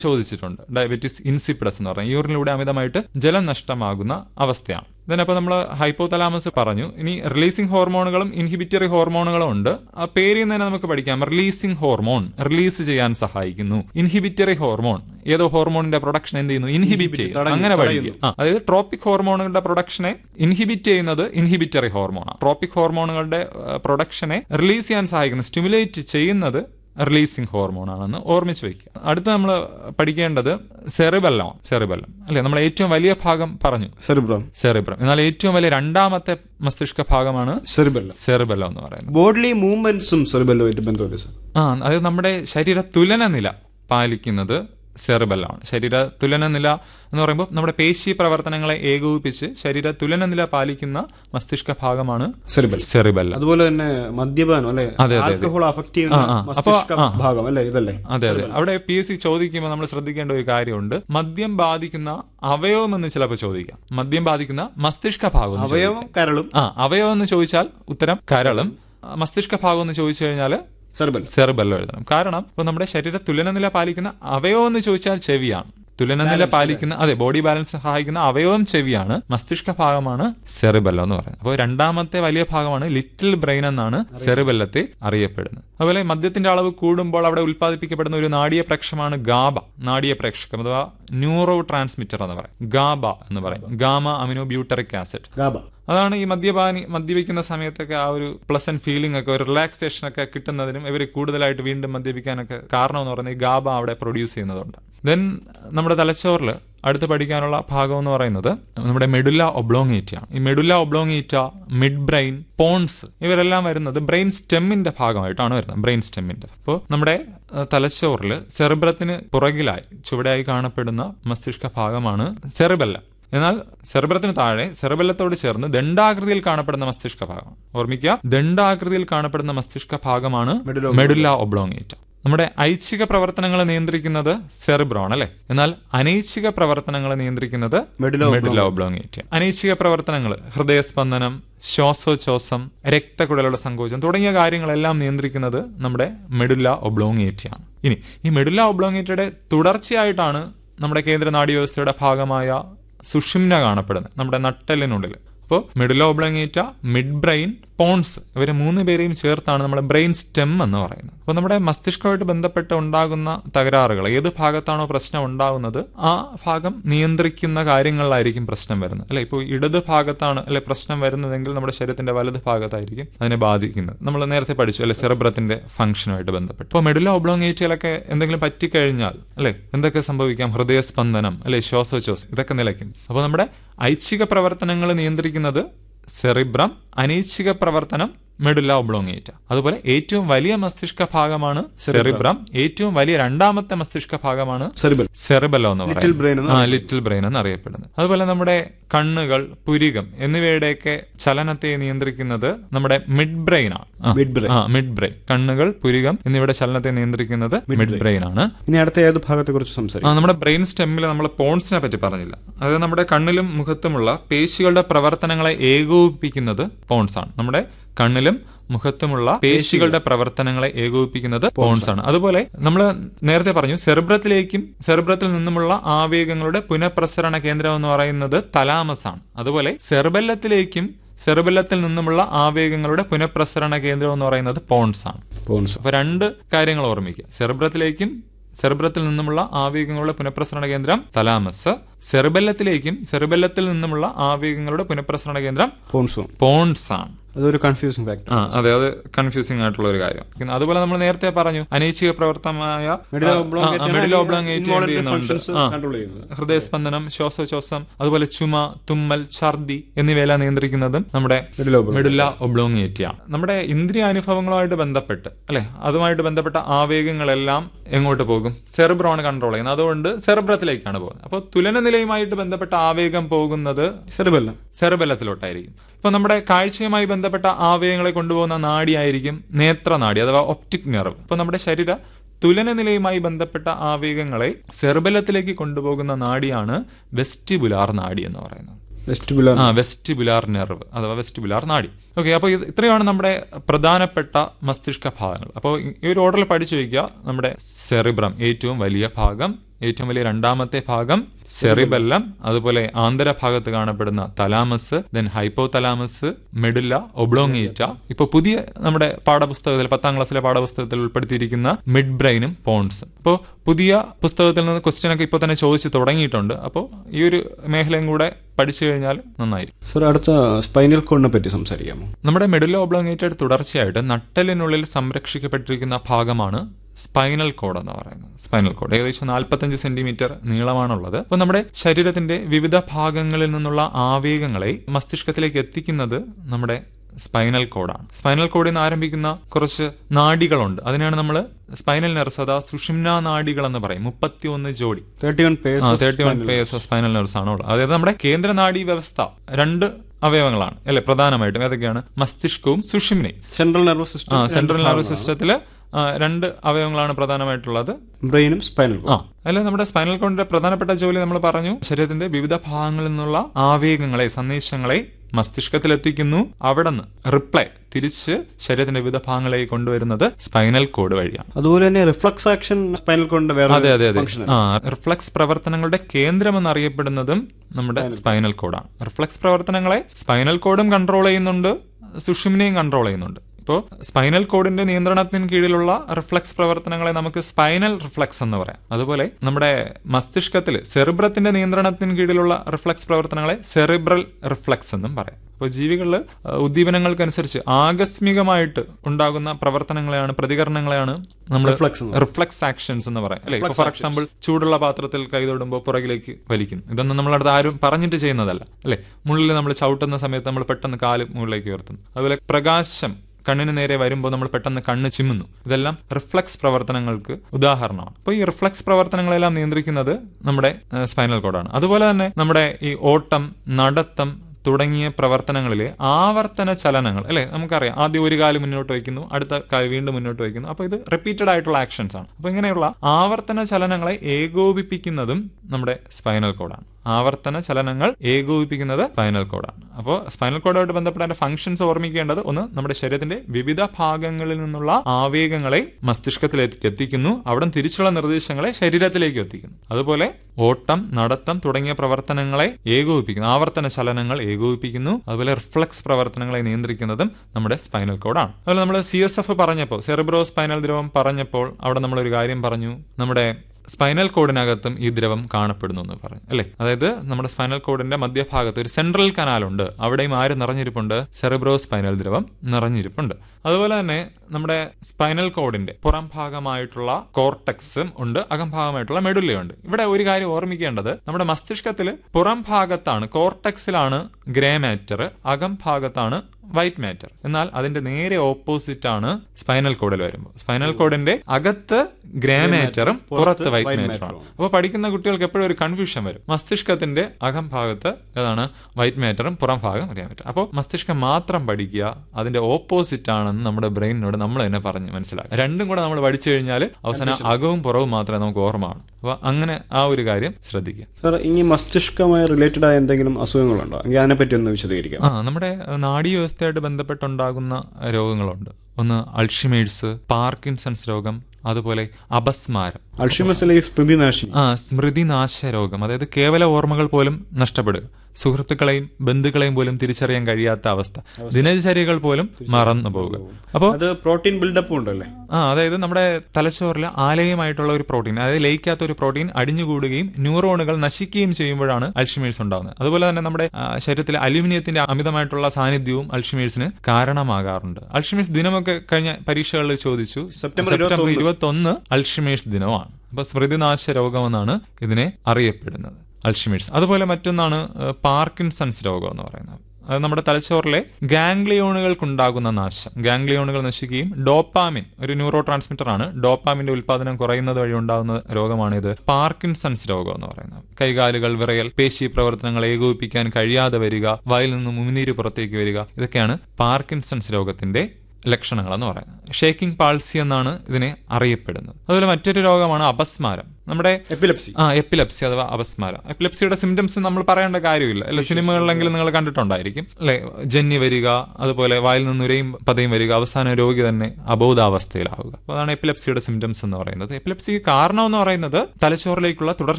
ചോദിച്ചിട്ടുണ്ട് diabetes insipidus എന്ന് പറഞ്ഞാൽ യൂറിനിലൂടെ അമിതമായിട്ട് ജലം നഷ്ടമാകുന്ന അവസ്ഥയാണ് ഇതിനപ്പോൾ നമ്മൾ ഹൈപ്പോതലാമസ് പറഞ്ഞു ഇനി റിലീസിംഗ് ഹോർമോണുകളും ഇൻഹിബിറ്ററി ഹോർമോണുകളും ഉണ്ട് ആ പേരിൽ നിന്ന് തന്നെ നമുക്ക് പഠിക്കാം റിലീസിംഗ് ഹോർമോൺ റിലീസ് ചെയ്യാൻ സഹായിക്കുന്നു ഇൻഹിബിറ്ററി ഹോർമോൺ ഏതോ ഹോർമോണിന്റെ പ്രൊഡക്ഷൻ എന്ത് ചെയ്യുന്നു ഇൻഹിബിറ്റ് ചെയ്യും തടയുന്നു, അങ്ങനെ തടയുന്നു. പഠിക്കും ആ, അതായത് ട്രോപ്പിക് ഹോർമോണുകളുടെ പ്രൊഡക്ഷനെ ഇൻഹിബിറ്റ് ചെയ്യുന്നത് ഇൻഹിബിറ്ററി ഹോർമോണാണ് ട്രോപ്പിക് ഹോർമോണുകളുടെ പ്രൊഡക്ഷനെ റിലീസ് ചെയ്യാൻ സഹായിക്കുന്നത് സ്റ്റിമുലേറ്റ് ചെയ്യുന്നത് റിലീസിംഗ് ഹോർമോൺ ആണെന്ന് ഓർമ്മിച്ച് വയ്ക്കുക അടുത്ത നമ്മൾ പഠിക്കേണ്ടത് സെറിബെല്ലമാണ് സെറിബെല്ലം അല്ലെ നമ്മൾ ഏറ്റവും വലിയ ഭാഗം പറഞ്ഞു സെറിബ്രം സെറിബ്രം എന്നാൽ ഏറ്റവും വലിയ രണ്ടാമത്തെ മസ്തിഷ്ക ഭാഗമാണ് സെറിബെല്ലം സെറിബെല്ലം എന്ന് പറയുന്നത് ബോഡിലി മൂവ്മെന്റ്സും സെറിബെല്ലുമായിട്ട് ബന്ധമില്ല സർ ആ അതായത് നമ്മുടെ ശരീര തുലന നില പാലിക്കുന്നത് സെറിബെല്ലാണ് ശരീര തുലന നില എന്ന് പറയുമ്പോൾ നമ്മുടെ പേശി പ്രവർത്തനങ്ങളെ ഏകോപിപ്പിച്ച് ശരീര തുലന നില പാലിക്കുന്ന മസ്തിഷ്ക ഭാഗമാണ് സെറിബെൽ സെറിബെല്ല അതുപോലെ തന്നെ മദ്യപാനം അല്ലെ അതെ, അതെ. ആൽക്കഹോൾ അഫക്ട് ചെയ്യുന്ന ആ, ആ. അപ്പൊ, മസ്തിഷ്ക ആ. ഭാഗം അല്ലെ ഇതല്ലേ അതെ അതെ അവിടെ പി എസ് സി ചോദിക്കുമ്പോൾ നമ്മൾ ശ്രദ്ധിക്കേണ്ട ഒരു കാര്യമുണ്ട് മദ്യം ബാധിക്കുന്ന അവയവം എന്ന് ചിലപ്പോൾ ചോദിക്കാം മദ്യം ബാധിക്കുന്ന മസ്തിഷ്ക ഭാഗം എന്ന് ചോദിക്കാം. അവയവം കരളും ആ അവയവം എന്ന് ചോദിച്ചാൽ ഉത്തരം കരളും ആ, മസ്തിഷ്ക ഭാഗം എന്ന് ചോദിച്ചു കഴിഞ്ഞാൽ സെറിബെൽ സെറിബെല്ലോ എഴുതണം കാരണം ഇപ്പൊ നമ്മുടെ ശരീര തുലനനില പാലിക്കുന്ന അവയവം എന്ന് ചോദിച്ചാൽ ചെവിയാണ് തുലനനില പാലിക്കുന്ന അതെ ബോഡി ബാലൻസ് സഹായിക്കുന്ന അവയവം ചെവിയാണ് മസ്തിഷ്ക ഭാഗമാണ് സെറിബെല്ലോ എന്ന് പറയുന്നത് അപ്പോൾ രണ്ടാമത്തെ വലിയ ഭാഗമാണ് ലിറ്റിൽ ബ്രെയിൻ എന്നാണ് സെറിബെല്ലത്തെ അറിയപ്പെടുന്നത് അതുപോലെ മദ്യത്തിന്റെ അളവ് കൂടുമ്പോൾ അവിടെ ഉൽപ്പാദിപ്പിക്കപ്പെടുന്ന ഒരു നാടീയ പ്രേക്ഷമാണ് ഗാബ നാടീയ പ്രേക്ഷകം അഥവാ ന്യൂറോ ട്രാൻസ്മിറ്റർ എന്ന് പറയും ഗാബ എന്ന് പറയും gamma amino butyric acid GABA അതാണ് ഈ മദ്യപാനി മദ്യപിക്കുന്ന സമയത്തൊക്കെ ആ ഒരു പ്ലസന്റ് ഫീലിംഗ് ഒക്കെ ഒരു റിലാക്സേഷൻ ഒക്കെ കിട്ടുന്നതിനും ഇവർ കൂടുതലായിട്ട് വീണ്ടും മദ്യപിക്കാനൊക്കെ കാരണം എന്ന് പറയുന്നത് ഈ ഗാബ അവിടെ പ്രൊഡ്യൂസ് ചെയ്യുന്നതുകൊണ്ട് ദെൻ നമ്മുടെ തലച്ചോറിൽ അടുത്ത് പഠിക്കാനുള്ള ഭാഗം എന്ന് പറയുന്നത് നമ്മുടെ മെഡുല്ല ഒബ്ലോങ്ങേറ്റ ആണ് ഈ medulla oblongata mid brain pons ഇവരെല്ലാം വരുന്നത് ബ്രെയിൻ സ്റ്റെമ്മിന്റെ ഭാഗമായിട്ടാണ് വരുന്നത് ബ്രെയിൻ സ്റ്റെമ്മിന്റെ അപ്പോൾ നമ്മുടെ അഹ്, തലച്ചോറിൽ സെറിബ്രത്തിന് പുറകിലായി ചുവടെയായി കാണപ്പെടുന്ന മസ്തിഷ്ക ഭാഗമാണ് സെറിബെല്ല എന്നാൽ സെർബലത്തിന് താഴെ സെർബലത്തോട് ചേർന്ന് ദണ്ഡാകൃതിയിൽ കാണപ്പെടുന്ന മസ്തിഷ്ക ഭാഗം ഓർമ്മിക്കുക ദണ്ഡാകൃതിയിൽ കാണപ്പെടുന്ന മസ്തിഷ്ക ഭാഗമാണ് Medulla മെഡുല്ല ഒബ്ലോങ്ങേറ്റ നമ്മുടെ ഐച്ഛിക പ്രവർത്തനങ്ങളെ നിയന്ത്രിക്കുന്നത് സെറിബ്രോൺ അല്ലെ എന്നാൽ അനൈച്ഛിക പ്രവർത്തനങ്ങളെ നിയന്ത്രിക്കുന്നത് Medulla മെഡുല്ല ഒബ്ലോങ്ങേറ്റ അനൈച്ഛിക പ്രവർത്തനങ്ങൾ ഹൃദയസ്പന്ദനം ശ്വാസോച്ഛ്വാസം രക്തക്കുഴലുള്ള സങ്കോചം തുടങ്ങിയ കാര്യങ്ങളെല്ലാം നിയന്ത്രിക്കുന്നത് നമ്മുടെ മെഡുല്ല ഒബ്ലോങ്ങേറ്റയാണ് ഇനി ഈ മെഡുല്ല ഒബ്ലോങ്ങേറ്റയുടെ തുടർച്ചയായിട്ടാണ് നമ്മുടെ കേന്ദ്ര നാഡീവ്യവസ്ഥയുടെ ഭാഗമായ സുഷിമ്ന കാണപ്പെടുന്നത് നമ്മുടെ നട്ടെല്ലിനുള്ളിൽ അപ്പോൾ medulla oblongata mid brain pons ഇവരെ മൂന്ന് പേരെയും ചേർത്താണ് നമ്മുടെ ബ്രെയിൻ സ്റ്റെം എന്ന് പറയുന്നത് അപ്പോൾ നമ്മുടെ മസ്തിഷ്കമായിട്ട് ബന്ധപ്പെട്ട് ഉണ്ടാകുന്ന തകരാറുകൾ ഏത് ഭാഗത്താണോ പ്രശ്നം ഉണ്ടാകുന്നത് ആ ഭാഗം നിയന്ത്രിക്കുന്ന കാര്യങ്ങളിലായിരിക്കും പ്രശ്നം വരുന്നത് അല്ലെ ഇപ്പോൾ ഇടത് ഭാഗത്താണ് അല്ലെ പ്രശ്നം വരുന്നതെങ്കിൽ നമ്മുടെ ശരീരത്തിന്റെ വലത് ഭാഗത്തായിരിക്കും അതിനെ ബാധിക്കുന്നത് നമ്മൾ നേരത്തെ പഠിച്ചു അല്ലെ സെറബ്രത്തിന്റെ ഫംഗ്ഷനുമായിട്ട് ബന്ധപ്പെട്ട് ഇപ്പോൾ മെഡുല ഒബ്ലോങ്ങേറ്റയിലൊക്കെ എന്തെങ്കിലും പറ്റിക്കഴിഞ്ഞാൽ അല്ലെ എന്തൊക്കെ സംഭവിക്കാം ഹൃദയസ്പന്ദനം അല്ലെ ശ്വാസോച്ഛ്വാസം ഇതൊക്കെ നിലയ്ക്കും അപ്പോൾ നമ്മുടെ ഐച്ഛിക പ്രവർത്തനങ്ങൾ നിയന്ത്രിക്കുന്നത് സെറിബ്രം അനൈച്ഛിക പ്രവർത്തനം മെഡുല്ല ഒബ്ലോങ്ങേറ്റ അതുപോലെ ഏറ്റവും വലിയ മസ്തിഷ്ക ഭാഗമാണ് സെറിബ്രം ഏറ്റവും വലിയ രണ്ടാമത്തെ മസ്തിഷ്ക ഭാഗമാണ് സെറിബൽ സെറിബലോ എന്ന് Little brain പറയുന്നത് ആ ലിറ്റിൽ ബ്രെയിൻ എന്ന് അറിയപ്പെടുന്നത് അതുപോലെ നമ്മുടെ കണ്ണുകൾ പുരികം എന്നിവയുടെയൊക്കെ ചലനത്തെ നിയന്ത്രിക്കുന്നത് നമ്മുടെ മിഡ് ബ്രെയിൻ ആണ് ആ, Mid brain. ആ മിഡ് ബ്രെയിൻ കണ്ണുകൾ പുരികം എന്നിവയുടെ ചലനത്തെ നിയന്ത്രിക്കുന്നത് മിഡ് ബ്രെയിൻ ആണ് ഇനി അടുത്ത ഏത് ഭാഗത്തെ കുറിച്ച് ആ സംസാരിക്കും നമ്മുടെ ബ്രെയിൻ സ്റ്റെമ്മിൽ നമ്മൾ പോൺസിനെ പറ്റി പറഞ്ഞില്ല അതായത് നമ്മുടെ കണ്ണിലും മുഖത്തുമുള്ള പേശികളുടെ പ്രവർത്തനങ്ങളെ ഏകോപിപ്പിക്കുന്നത് പോൺസ് ആണ് നമ്മുടെ കണ്ണിലും മുഖത്തുമുള്ള പേശികളുടെ പ്രവർത്തനങ്ങളെ ഏകോപിപ്പിക്കുന്നത് പോൺസ് ആണ് അതുപോലെ നമ്മൾ നേരത്തെ പറഞ്ഞു സെറിബ്രത്തിലേക്കും സെറിബ്രത്തിൽ നിന്നുമുള്ള ആവേഗങ്ങളുടെ പുനഃപ്രസരണ കേന്ദ്രം എന്ന് പറയുന്നത് തലാമസ് ആണ് അതുപോലെ സെറിബെല്ലത്തിലേക്കും സെറിബെല്ലത്തിൽ നിന്നുമുള്ള ആവേഗങ്ങളുടെ പുനഃപ്രസരണ കേന്ദ്രം എന്ന് പറയുന്നത് പോൺസ് ആണ് പോൺസ് അപ്പൊ രണ്ട് കാര്യങ്ങൾ ഓർമ്മിക്കുക സെറിബ്രത്തിലേക്കും സെറിബ്രത്തിൽ നിന്നുമുള്ള ആവേഗങ്ങളുടെ പുനഃപ്രസരണ കേന്ദ്രം തലാമസ് സെറിബെല്ലത്തിലേക്കും സെറിബെല്ലത്തിൽ നിന്നുമുള്ള ആവേഗങ്ങളുടെ പുനഃപ്രസരണ കേന്ദ്രം പോൺസും പോൺസ് ആണ് അതൊരു കൺഫ്യൂസിംഗ് ഫാക്ടർ ആ അതെ അത് കൺഫ്യൂസിംഗ് ആയിട്ടുള്ള ഒരു കാര്യം പിന്നെ അതുപോലെ നമ്മൾ നേരത്തെ പറഞ്ഞു അനൈച്ഛിക പ്രവർത്തനമായ Medulla oblongata ആണ് മെഡില ഈ ഒബ്ലോങ്ങേറ്റ് involuntary ചെയ്യുന്നുണ്ട് functions ആ. control ചെയ്യുന്നത്. ഹൃദയസ്പന്ദനം ശ്വാസോച്ഛ്വാസം അതുപോലെ ചുമ തുമ്മൽ ഛർദി എന്നിവയെല്ലാം നിയന്ത്രിക്കുന്നതും നമ്മുടെ Medulla oblongata. മെഡുല്ല ഒബ്ലോങ്ങേറ്റിയാണ് നമ്മുടെ ഇന്ദ്രിയ അനുഭവങ്ങളുമായിട്ട് ബന്ധപ്പെട്ട് അല്ലെ അതുമായിട്ട് ബന്ധപ്പെട്ട ആവേഗങ്ങളെല്ലാം എങ്ങോട്ട് പോകും സെറിബ്രോൺ കൺട്രോൾ ചെയ്യുന്നത് അതുകൊണ്ട് സെറിബ്രത്തിലേക്കാണ് പോകുന്നത് അപ്പോൾ തുലന നിലയുമായിട്ട് ബന്ധപ്പെട്ട ആവേഗം പോകുന്നത് സെറിബെല്ലം സെറിബലത്തിലോട്ടായിരിക്കും ഇപ്പൊ നമ്മുടെ കാഴ്ചയുമായി ബന്ധപ്പെട്ട ആവയവങ്ങളെ കൊണ്ടുപോകുന്ന നാഡിയായിരിക്കും നേത്രനാഡി അഥവാ ഒപ്റ്റിക് നെർവ് ഇപ്പൊ നമ്മുടെ ശരീര തുലന നിലയുമായി ബന്ധപ്പെട്ട ആവേഗങ്ങളെ സെർബലത്തിലേക്ക് കൊണ്ടുപോകുന്ന നാഡിയാണ് വെസ്റ്റിബുലാർ നാഡി എന്ന് പറയുന്നത് വെസ്റ്റിബുലർ ആ വെസ്റ്റിബുലാർ നെർവ് അഥവാ വെസ്റ്റിബുലാർ നാഡി ഓക്കെ അപ്പോൾ ഇത് ഇത്രയാണ് നമ്മുടെ പ്രധാനപ്പെട്ട മസ്തിഷ്ക ഭാഗങ്ങൾ അപ്പോൾ ഈ ഒരു ഓർഡറിൽ പഠിച്ചു വയ്ക്കുക നമ്മുടെ സെറിബ്രം ഏറ്റവും വലിയ ഭാഗം ഏറ്റവും വലിയ രണ്ടാമത്തെ ഭാഗം സെറിബെല്ലം അതുപോലെ ആന്തരഭാഗത്ത് കാണപ്പെടുന്ന thalamus then hypothalamus medulla oblongata ഇപ്പൊ പുതിയ നമ്മുടെ പാഠപുസ്തകത്തിൽ പത്താം ക്ലാസ്സിലെ പാഠപുസ്തകത്തിൽ ഉൾപ്പെടുത്തിയിരിക്കുന്ന മിഡ് ബ്രെയിനും പോൺസും ഇപ്പോൾ പുതിയ പുസ്തകത്തിൽ നിന്ന് ക്വസ്റ്റ്യൻ ഒക്കെ ഇപ്പോൾ തന്നെ ചോദിച്ചു തുടങ്ങിയിട്ടുണ്ട് അപ്പോൾ ഈ ഒരു മേഖലയും കൂടെ പഠിച്ചു കഴിഞ്ഞാൽ നന്നായിരിക്കും സർ അടുത്ത സ്പൈനൽ കോഡിനെ പറ്റി സംസാരിക്കാമോ നമ്മുടെ മെഡുല ഒബ്ലോങ്ങേറ്റഡ് തുടർച്ചയായിട്ട് നട്ടലിനുള്ളിൽ സംരക്ഷിക്കപ്പെട്ടിരിക്കുന്ന ഭാഗമാണ് സ്പൈനൽ കോഡ് എന്ന് പറയുന്നത് സ്പൈനൽ കോഡ് ഏകദേശം നാൽപ്പത്തഞ്ച് സെന്റിമീറ്റർ നീളമാണുള്ളത് അപ്പോൾ നമ്മുടെ ശരീരത്തിന്റെ വിവിധ ഭാഗങ്ങളിൽ നിന്നുള്ള ആവേഗങ്ങളെ മസ്തിഷ്കത്തിലേക്ക് എത്തിക്കുന്നത് നമ്മുടെ സ്പൈനൽ കോഡാണ് സ്പൈനൽ കോഡിൽ നിന്ന് ആരംഭിക്കുന്ന കുറച്ച് നാഡികളുണ്ട് അതിനാണ് നമ്മൾ സ്പൈനൽ നെർസ് അതാ സുഷിമ്ന നാഡികൾ എന്ന് പറയും മുപ്പത്തി ഒന്ന് ജോഡി thirty one pairs thirty one pairs of spinal nerves ആണ് ഉള്ളത് അതായത് നമ്മുടെ കേന്ദ്ര നാഡീ വ്യവസ്ഥ രണ്ട് അവയവങ്ങളാണ് അല്ലെ പ്രധാനമായിട്ടും ഏതൊക്കെയാണ് മസ്തിഷ്കവും സുഷിമ്നയും central nervous uh system central nervous സിസ്റ്റത്തില് രണ്ട് അവയവങ്ങളാണ് പ്രധാനമായിട്ടുള്ളത് ബ്രെയിനും സ്പൈനൽ ആ അല്ല നമ്മുടെ സ്പൈനൽ കോഡിന്റെ പ്രധാനപ്പെട്ട ജോലി നമ്മൾ പറഞ്ഞു ശരീരത്തിന്റെ വിവിധ ഭാഗങ്ങളിൽ നിന്നുള്ള ആവേഗങ്ങളെ സന്ദേശങ്ങളെ മസ്തിഷ്കത്തിൽ എത്തിക്കുന്നു അവിടെ നിന്ന് റിപ്ലൈ തിരിച്ച് ശരീരത്തിന്റെ വിവിധ ഭാഗങ്ങളിലേക്ക് കൊണ്ടുവരുന്നത് സ്പൈനൽ കോഡ് വഴിയാണ് അതുപോലെ തന്നെ റിഫ്ലക്സ് ആക്ഷൻ സ്പൈനൽ കോഡിന്റെ വേറെ അതെ അതെ അതെ ഫംഗ്ഷൻ ആ റിഫ്ലക്സ് പ്രവർത്തനങ്ങളുടെ കേന്ദ്രം എന്നറിയപ്പെടുന്നതും നമ്മുടെ സ്പൈനൽ കോഡാണ് റിഫ്ലക്സ് പ്രവർത്തനങ്ങളെ സ്പൈനൽ കോഡും കൺട്രോൾ ചെയ്യുന്നുണ്ട് സുഷിമിനെയും കൺട്രോൾ ചെയ്യുന്നുണ്ട് ഇപ്പോൾ സ്പൈനൽ കോഡിന്റെ നിയന്ത്രണത്തിന് കീഴിലുള്ള റിഫ്ലക്സ് പ്രവർത്തനങ്ങളെ നമുക്ക് സ്പൈനൽ റിഫ്ലക്സ് എന്ന് പറയാം അതുപോലെ നമ്മുടെ മസ്തിഷ്കത്തിൽ സെറിബ്രത്തിന്റെ നിയന്ത്രണത്തിന് കീഴിലുള്ള റിഫ്ലക്സ് പ്രവർത്തനങ്ങളെ സെറിബ്രൽ റിഫ്ലക്സ് എന്നും പറയാം അപ്പോൾ ജീവികളിൽ ഉദ്ദീപനങ്ങൾക്കനുസരിച്ച് ആകസ്മികമായിട്ട് ഉണ്ടാകുന്ന പ്രവർത്തനങ്ങളെയാണ് പ്രതികരണങ്ങളെയാണ് നമ്മൾ Reflex എന്ന് റിഫ്ലക്സ് ആക്ഷൻസ് എന്ന് പറയാം അല്ലെ ഇപ്പൊ ഫോർ എക്സാമ്പിൾ ചൂടുള്ള പാത്രത്തിൽ കൈ തൊടുമ്പോൾ പുറകിലേക്ക് വലിക്കുന്നു ഇതൊന്നും നമ്മളടുത്ത് ആരും പറഞ്ഞിട്ട് ചെയ്യുന്നതല്ല അല്ലെ മുള്ളിൽ നമ്മൾ ചവിട്ടുന്ന സമയത്ത് നമ്മൾ പെട്ടെന്ന് കാല് മുകളിലേക്ക് ഉയർത്തുന്നു അതുപോലെ പ്രകാശം കണ്ണിന് നേരെ വരുമ്പോൾ നമ്മൾ പെട്ടെന്ന് കണ്ണ് ചിമ്മുന്നു ഇതെല്ലാം റിഫ്ലക്സ് പ്രവർത്തനങ്ങൾക്ക് ഉദാഹരണമാണ് അപ്പോൾ ഈ റിഫ്ലക്സ് പ്രവർത്തനങ്ങളെല്ലാം നിയന്ത്രിക്കുന്നത് നമ്മുടെ സ്പൈനൽ കോഡാണ് അതുപോലെ തന്നെ നമ്മുടെ ഈ ഓട്ടം നടത്തം തുടങ്ങിയ പ്രവർത്തനങ്ങളിലെ ആവർത്തന ചലനങ്ങൾ അല്ലെ നമുക്കറിയാം ആദ്യം ഒരു കാല് മുന്നോട്ട് വയ്ക്കുന്നു അടുത്ത കാല് വീണ്ടും മുന്നോട്ട് വയ്ക്കുന്നു അപ്പോൾ ഇത് റിപ്പീറ്റഡ് ആയിട്ടുള്ള ആക്ഷൻസ് ആണ് അപ്പോൾ ഇങ്ങനെയുള്ള ആവർത്തന ചലനങ്ങളെ ഏകോപിപ്പിക്കുന്നതും നമ്മുടെ സ്പൈനൽ കോഡാണ് ആവർത്തന ചലനങ്ങൾ ഏകോപിപ്പിക്കുന്നത് സ്പൈനൽ കോഡാണ് അപ്പോൾ സ്പൈനൽ കോഡുമായിട്ട് ബന്ധപ്പെട്ട അതിന്റെ ഫംഗ്ഷൻസ് ഓർമ്മിക്കേണ്ടത് ഒന്ന് നമ്മുടെ ശരീരത്തിന്റെ വിവിധ ഭാഗങ്ങളിൽ നിന്നുള്ള ആവേഗങ്ങളെ മസ്തിഷ്കത്തിലേക്ക് എത്തിക്കുന്നു അവിടെ തിരിച്ചുള്ള നിർദ്ദേശങ്ങളെ ശരീരത്തിലേക്ക് എത്തിക്കുന്നു അതുപോലെ ഓട്ടം നടത്തം തുടങ്ങിയ പ്രവർത്തനങ്ങളെ ഏകോപിപ്പിക്കുന്നു ആവർത്തന ചലനങ്ങൾ ഏകോപിപ്പിക്കുന്നു അതുപോലെ റിഫ്ലക്സ് പ്രവർത്തനങ്ങളെ നിയന്ത്രിക്കുന്നതും നമ്മുടെ സ്പൈനൽ കോഡാണ് അതുപോലെ നമ്മൾ സി എസ് എഫ് പറഞ്ഞപ്പോൾ സെറിബ്രോ സ്പൈനൽ ദ്രവം പറഞ്ഞപ്പോൾ അവിടെ നമ്മൾ ഒരു കാര്യം പറഞ്ഞു നമ്മുടെ സ്പൈനൽ കോഡിനകത്തും ഈ ദ്രവം കാണപ്പെടുന്നു എന്ന് പറഞ്ഞു അല്ലെ അതായത് നമ്മുടെ സ്പൈനൽ കോഡിന്റെ മധ്യഭാഗത്ത് ഒരു സെൻട്രൽ കനാലുണ്ട് അവിടെയും ആര് നിറഞ്ഞിരിപ്പുണ്ട് സെറിബ്രോ സ്പൈനൽ ദ്രവം നിറഞ്ഞിരിപ്പുണ്ട് അതുപോലെ തന്നെ നമ്മുടെ സ്പൈനൽ കോഡിന്റെ പുറം ഭാഗമായിട്ടുള്ള കോർട്ടക്സും ഉണ്ട് അകംഭാഗമായിട്ടുള്ള മെഡുല്ലയുണ്ട് ഇവിടെ ഒരു കാര്യം ഓർമ്മിക്കേണ്ടത് നമ്മുടെ മസ്തിഷ്കത്തിൽ പുറം ഭാഗത്താണ് കോർട്ടക്സിലാണ് ഗ്രേ മാറ്റർ അകം ഭാഗത്താണ് വൈറ്റ് മാറ്റർ എന്നാൽ അതിന്റെ നേരെ ഓപ്പോസിറ്റ് ആണ് സ്പൈനൽ കോഡിൽ വരുമ്പോൾ സ്പൈനൽ കോഡിന്റെ അകത്ത് ഗ്രേ മാറ്ററും പുറത്ത് വൈറ്റ് മാറ്ററും ആണ് അപ്പോൾ പഠിക്കുന്ന കുട്ടികൾക്ക് എപ്പോഴും ഒരു കൺഫ്യൂഷൻ വരും മസ്തിഷ്കത്തിന്റെ അകം ഭാഗത്ത് ഏതാണ് വൈറ്റ് മാറ്ററും പുറം ഭാഗം ഗ്രേ മാറ്റർ അപ്പോൾ മസ്തിഷ്കം മാത്രം പഠിക്കുക അതിന്റെ ഓപ്പോസിറ്റ് ആണെന്ന് നമ്മുടെ ബ്രെയിനിനോട് നമ്മൾ തന്നെ പറഞ്ഞ് മനസ്സിലാക്കുക രണ്ടും കൂടെ നമ്മൾ പഠിച്ചു കഴിഞ്ഞാൽ അവസാനം അകവും പുറവും മാത്രമേ നമുക്ക് ഓർമ്മ കാണൂ അപ്പോൾ അങ്ങനെ ആ ഒരു കാര്യം ശ്രദ്ധിക്കുക സാർ ഇനി മസ്തിഷ്കമായി റിലേറ്റഡ് ആയ എന്തെങ്കിലും അസുഖങ്ങളുണ്ടോ എങ്കിൽ അതിനെപ്പറ്റി ഒന്ന് വിശദീകരിക്കാം ആ നമ്മുടെ നാഡീ വ്യവസ്ഥയായിട്ട് ബന്ധപ്പെട്ടുണ്ടാകുന്ന രോഗങ്ങളുണ്ട് ഒന്ന് അൾഷിമേഴ്സ് പാർക്കിൻസൺസ് രോഗം അതുപോലെ അപസ്മാരം അൾഷിമസിലെ ഈ സ്മൃതിനാശി ആ സ്മൃതിനാശ രോഗം അതായത് കേവല ഓർമ്മകൾ പോലും നഷ്ടപ്പെടുക സുഹൃത്തുക്കളെയും ബന്ധുക്കളെയും പോലും തിരിച്ചറിയാൻ കഴിയാത്ത അവസ്ഥ ദിനചര്യകൾ പോലും മറന്നു പോവുക അപ്പോൾ അത് പ്രോട്ടീൻ ബിൽഡപ്പ് ഉണ്ടല്ലേ ആ അതായത് നമ്മുടെ തലച്ചോറിൽ ആലയമായിട്ടുള്ള ഒരു പ്രോട്ടീൻ അതായത് ലയിക്കാത്ത ഒരു പ്രോട്ടീൻ അടിഞ്ഞുകൂടുകയും ന്യൂറോണുകൾ നശിക്കുകയും ചെയ്യുമ്പോഴാണ് അൾഷിമേഴ്സ് ഉണ്ടാകുന്നത് അതുപോലെ തന്നെ നമ്മുടെ ആ, ശരീരത്തിലെ അലുമിനിയത്തിന്റെ അമിതമായിട്ടുള്ള സാന്നിധ്യവും അൾഷിമേഴ്സിന് കാരണമാകാറുണ്ട് അൾഷിമേഴ്സ് ദിനമൊക്കെ കഴിഞ്ഞ പരീക്ഷകളിൽ ചോദിച്ചു സെപ്റ്റംബർ സെപ്റ്റംബർ ഇരുപത്തി ഒന്ന് അൾഷിമേഴ്സ് ദിനമാണ് അപ്പൊ സ്മൃതിനാശ രോഗമെന്നാണ് ഇതിനെ അറിയപ്പെടുന്നത് അൾഷിമേഴ്സ് അതുപോലെ മറ്റൊന്നാണ് ഏഹ്, പാർക്കിൻസൺസ് രോഗം എന്ന് പറയുന്നത് അത് നമ്മുടെ തലച്ചോറിലെ ഗാംഗ്ലിയോണുകൾക്കുണ്ടാകുന്ന നാശം ഗാംഗ്ലിയോണുകൾ നശിക്കുകയും ഡോപ്പാമിൻ ഒരു ന്യൂറോ ട്രാൻസ്മിറ്റർ ആണ് ഡോപ്പാമിന്റെ ഉൽപാദനം കുറയുന്നത് വഴി ഉണ്ടാകുന്ന രോഗമാണിത് പാർക്കിൻസൺസ് രോഗം എന്ന് പറയുന്നത് കൈകാലുകൾ വിറയൽ പേശി പ്രവർത്തനങ്ങൾ ഏകോപിപ്പിക്കാൻ കഴിയാതെ വരിക വായിൽ നിന്ന് മുന്നീര് പുറത്തേക്ക് വരിക ഇതൊക്കെയാണ് പാർക്കിൻസൺസ് രോഗത്തിന്റെ ലക്ഷണങ്ങളെന്ന് പറയുന്നത് ഷേക്കിംഗ് പാൾസി എന്നാണ് ഇതിനെ അറിയപ്പെടുന്നത് അതുപോലെ മറ്റൊരു രോഗമാണ് അപസ്മാരം നമ്മുടെ എപ്പിലെപ്സി ആ എപ്പിലെപ്സി അഥവാ അപസ്മാരം എപ്പിലെപ്സിയുടെ സിംറ്റംസ് നമ്മൾ പറയേണ്ട കാര്യമില്ല അല്ലെ സിനിമകളിലെങ്കിലും നിങ്ങൾ കണ്ടിട്ടുണ്ടായിരിക്കും അല്ലെ ജന്നി വരിക അതുപോലെ വായിൽ നിന്ന് ഉരയും പതയും വരിക അവസാനം രോഗി തന്നെ അബോധാവസ്ഥയിലാവുക അപ്പോൾ അതാണ് എപ്പിലെപ്സിയുടെ സിംറ്റംസ് എന്ന് പറയുന്നത് എപ്പിലെപ്സിക്ക് കാരണം എന്ന് പറയുന്നത് തലച്ചോറിലേക്കുള്ള തുടർച്ച